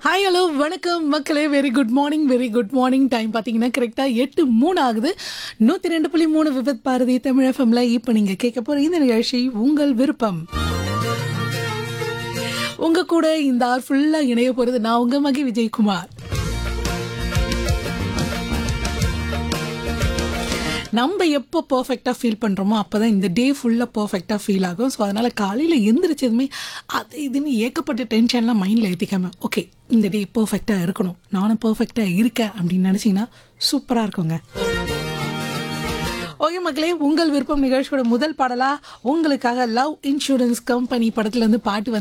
hi hello வணக்கம் மக்களே very good morning very good morning time பார்த்தீங்கன்னா கரெக்டாக எட்டு மூணு ஆகுது நூற்றி ரெண்டு புள்ளி மூணு விபத் பாரதி தமிழ் எஃப்எம்ல இப்போ நீங்கள் கேட்க போகிற இந்த நிகழ்ச்சி உங்கள் விருப்பம் உங்க கூட இந்த ஆர் ஃபுல்லாக இணைய போகிறது நான் உங்க மகி விஜயகுமார் நம்ம எப்போ பர்ஃபெக்டாக ஃபீல் பண்ணுறோமோ அப்போ தான் இந்த டே ஃபுல்லாக பர்ஃபெக்டாக ஃபீல் ஆகும் ஸோ அதனால் காலையில் எந்திரிச்சதுமே அது இதுன்னு ஏகப்பட்ட டென்ஷன்லாம் மைண்டில் ஏற்றிக்காம ஓகே இந்த டே பர்ஃபெக்டாக இருக்கணும் நானும் பர்ஃபெக்டாக இருக்கேன் அப்படின்னு நினச்சிங்கன்னா சூப்பராக இருக்குங்க ஓகே மக்களே உங்கள் விருப்பம் நிகழ்ச்சியோட முதல் பாடலா உங்களுக்காக லவ் இன்சூரன்ஸ் கம்பெனி படத்துல இருந்து பாட்டு வந்து